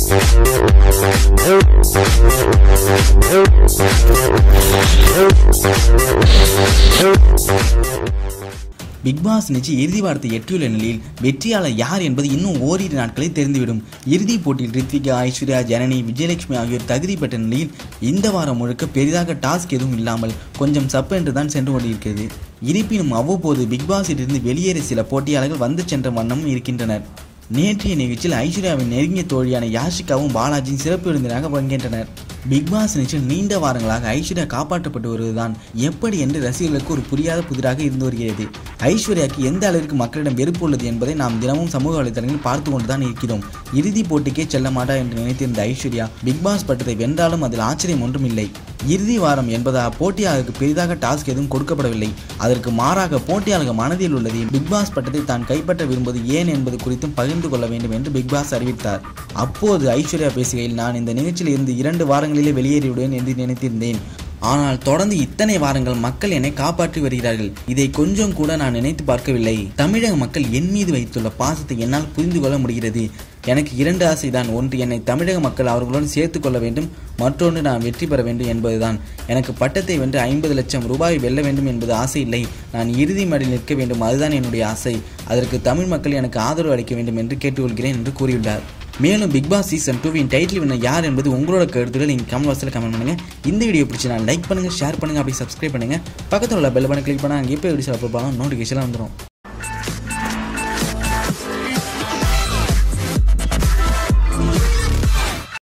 big pass நிச்சயம் இறுதி வாரத்தை எட்டியுள்ள நிலையில் வெற்றியாளர் யார் என்பது இன்னும் ஓரிரு நாட்களில் தெரிந்துவிடும் இறுதிப் போட்டியில் ரித்விகா ஐஸ்வர்யா ஜனனி விஜயலட்சுமி ஆகியோர் தகுதி பெற்ற நிலையில் இந்த வாரம் முழுக்க பெரிதாக டாஸ்க் எதுவும் இல்லாமல் கொஞ்சம் சப்பு என்று தான் சென்று கொண்டிருக்கிறது இருப்பினும் அவ்வப்போது பிக் பாஸிலிருந்து வெளியேற சில போட்டியாளர்கள் வந்து சென்ற வண்ணமும் இருக்கின்றனர் நேற்றைய நிகழ்ச்சியில் ஐஸ்வர்யாவின் நெருங்கிய தோழியான யாஷிகாவும் பாலாஜியும் சிறப்பு விருந்தினராக பங்கேற்றனர் பிக் பாஸ் நிகழ்ச்சியில் நீண்ட வாரங்களாக ஐஸ்வர்யா காப்பாற்றப்பட்டு வருவதுதான் எப்படி என்று ரசிகர்களுக்கு ஒரு புரியாத புதிராக இருந்து வருகிறது ஐஸ்வர்யாக்கு எந்த அளவிற்கு மக்களிடம் வெறுப்பு உள்ளது என்பதை நாம் தினமும் சமூக வலைதளங்களில் பார்த்து கொண்டுதான் இருக்கிறோம் இறுதிப் போட்டிக்கே செல்ல மாட்டா என்று நினைத்திருந்த ஐஸ்வர்யா பிக் பாஸ் பட்டத்தை வென்றாலும் அதில் ஆச்சரியம் ஒன்றும் இல்லை இறுதி வாரம் என்பதால் போட்டியாளருக்கு பெரிதாக டாஸ்க் எதுவும் கொடுக்கப்படவில்லை அதற்கு மாறாக போட்டியாளர்கள் மனதில் உள்ளது பிக் பாஸ் பட்டத்தை தான் கைப்பற்ற விரும்புவது ஏன் என்பது குறித்தும் பகிர்ந்து கொள்ள வேண்டும் என்று பிக் பாஸ் அறிவித்தார் அப்போது ஐஸ்வர்யா பேசுகையில் நான் இந்த நிகழ்ச்சியில் இருந்து இரண்டு வாரங்களிலே வெளியேறிவிடுவேன் என்று நினைத்திருந்தேன் ஆனால் தொடர்ந்து இத்தனை வாரங்கள் மக்கள் என்னை காப்பாற்றி வருகிறார்கள் இதை கொஞ்சம் கூட நான் நினைத்து பார்க்கவில்லை தமிழக மக்கள் என் மீது வைத்துள்ள பாசத்தை என்னால் புரிந்து கொள்ள முடிகிறது எனக்கு இரண்டு ஆசைதான் ஒன்று என்னை தமிழக மக்கள் அவர்களுடன் சேர்த்து கொள்ள வேண்டும் மற்றொன்று நான் வெற்றி பெற வேண்டும் என்பதுதான் எனக்கு பட்டத்தை வென்று ஐம்பது லட்சம் ரூபாய் வெல்ல வேண்டும் என்பது ஆசை இல்லை நான் இறுதி மேடையில் நிற்க வேண்டும் அதுதான் என்னுடைய ஆசை அதற்கு தமிழ் மக்கள் எனக்கு ஆதரவு அளிக்க வேண்டும் என்று கேட்டுக்கொள்கிறேன் என்று கூறியுள்ளார் மேலும் பிக் பாஸ் சீசன் டூவின் டைட்டில் வின்னர் யார் என்பது உங்களோட கருத்துக்கள் நீங்கள் கமெண்ட் பாக்ஸில் கமெண்ட் பண்ணுங்க இந்த வீடியோ பிடிச்சி லைக் பண்ணுங்க ஷேர் பண்ணுங்க அப்படி சப்ஸ்கிரைப் பண்ணுங்க பக்கத்தில் உள்ள பெல் பட்டன் கிளிக் பண்ணால் அங்கே எப்போ வீடியோஸ் அப்லோட் பண்ணாலும் நோட்டிஃபிகேஷன் வந்துடும்